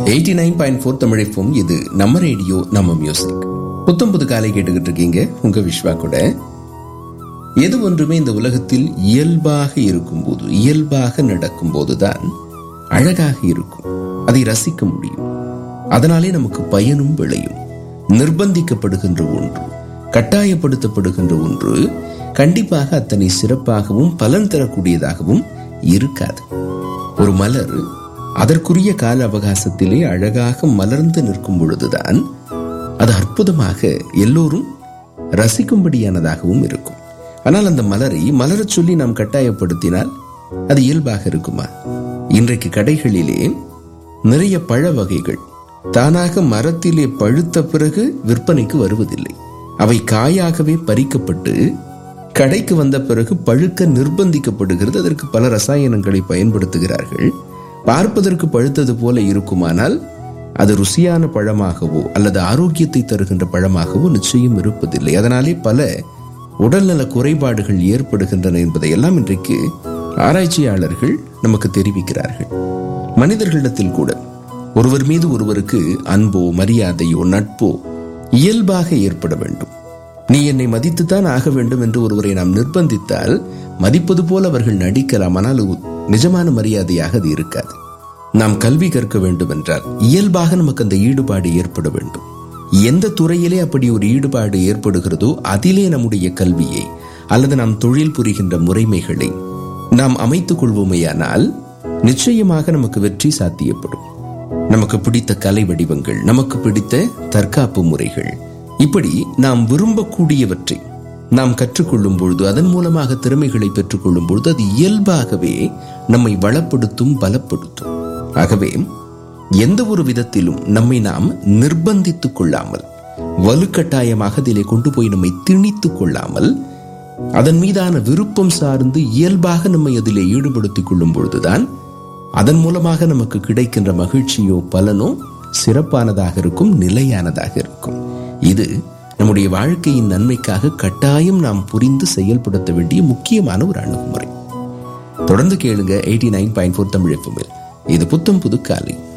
eighty nine point four தமிழைப்பும் இது நம்ம ரேடியோ நம்ம மியூசிக் புத்தம் புது காலை கேட்டுக்கிட்டு இருக்கீங்க உங்க விஸ்வா கூட எது ஒன்றுமே இந்த உலகத்தில் இயல்பாக இருக்கும்போது இயல்பாக நடக்கும்போதுதான் அழகாக இருக்கும் அதை ரசிக்க முடியும் அதனாலே நமக்கு பயனும் விளையும் நிர்பந்திக்கப்படுகின்ற ஒன்று கட்டாயப்படுத்தப்படுகின்ற ஒன்று கண்டிப்பாக அத்தனை சிறப்பாகவும் பலன் தரக்கூடியதாகவும் இருக்காது ஒரு மலர் அதற்குரிய கால அவகாசத்திலே அழகாக மலர்ந்து நிற்கும் பொழுதுதான் அது அற்புதமாக எல்லோரும் ரசிக்கும்படியானதாகவும் இருக்கும் ஆனால் அந்த மலரை மலரச் சொல்லி நாம் கட்டாயப்படுத்தினால் அது இயல்பாக இருக்குமா இன்றைக்கு கடைகளிலே நிறைய பழ வகைகள் தானாக மரத்திலே பழுத்த பிறகு விற்பனைக்கு வருவதில்லை அவை காயாகவே பறிக்கப்பட்டு கடைக்கு வந்த பிறகு பழுக்க நிர்பந்திக்கப்படுகிறது அதற்கு பல ரசாயனங்களை பயன்படுத்துகிறார்கள் பார்ப்பதற்கு பழுத்தது போல இருக்குமானால் அது ருசியான பழமாகவோ அல்லது ஆரோக்கியத்தை தருகின்ற பழமாகவோ நிச்சயம் இருப்பதில்லை அதனாலே பல உடல்நல குறைபாடுகள் ஏற்படுகின்றன என்பதையெல்லாம் இன்றைக்கு ஆராய்ச்சியாளர்கள் நமக்கு தெரிவிக்கிறார்கள் மனிதர்களிடத்தில் கூட ஒருவர் மீது ஒருவருக்கு அன்போ மரியாதையோ நட்போ இயல்பாக ஏற்பட வேண்டும் நீ என்னை மதித்துத்தான் ஆக வேண்டும் என்று ஒருவரை நாம் நிர்பந்தித்தால் மதிப்பது போல் அவர்கள் நடிக்கலாம் ஆனால் நிஜமான மரியாதையாக அது இருக்காது நாம் கல்வி கற்க வேண்டும் என்றால் இயல்பாக நமக்கு அந்த ஈடுபாடு ஏற்பட வேண்டும் எந்த துறையிலே அப்படி ஒரு ஈடுபாடு ஏற்படுகிறதோ அதிலே நம்முடைய கல்வியை அல்லது நாம் தொழில் புரிகின்ற முறைமைகளை நாம் அமைத்துக் கொள்வோமேயானால் நிச்சயமாக நமக்கு வெற்றி சாத்தியப்படும் நமக்கு பிடித்த கலை வடிவங்கள் நமக்கு பிடித்த தற்காப்பு முறைகள் இப்படி நாம் விரும்பக்கூடியவற்றை நாம் கற்றுக்கொள்ளும் பொழுது அதன் மூலமாக திறமைகளை பெற்றுக்கொள்ளும் பொழுது அது இயல்பாகவே நம்மை வளப்படுத்தும் பலப்படுத்தும் ஆகவே எந்த ஒரு விதத்திலும் நம்மை நாம் நிர்பந்தித்துக் கொள்ளாமல் வலுக்கட்டாயமாக அதிலே கொண்டு போய் நம்மை திணித்துக் கொள்ளாமல் அதன் மீதான விருப்பம் சார்ந்து இயல்பாக நம்மை அதிலே ஈடுபடுத்திக் கொள்ளும் பொழுதுதான் அதன் மூலமாக நமக்கு கிடைக்கின்ற மகிழ்ச்சியோ பலனோ சிறப்பானதாக இருக்கும் நிலையானதாக இருக்கும் இது நம்முடைய வாழ்க்கையின் நன்மைக்காக கட்டாயம் நாம் புரிந்து செயல்படுத்த வேண்டிய முக்கியமான ஒரு அணுகுமுறை தொடர்ந்து கேளுங்க eighty nine point four Tamil இது புத்தம் புது காலை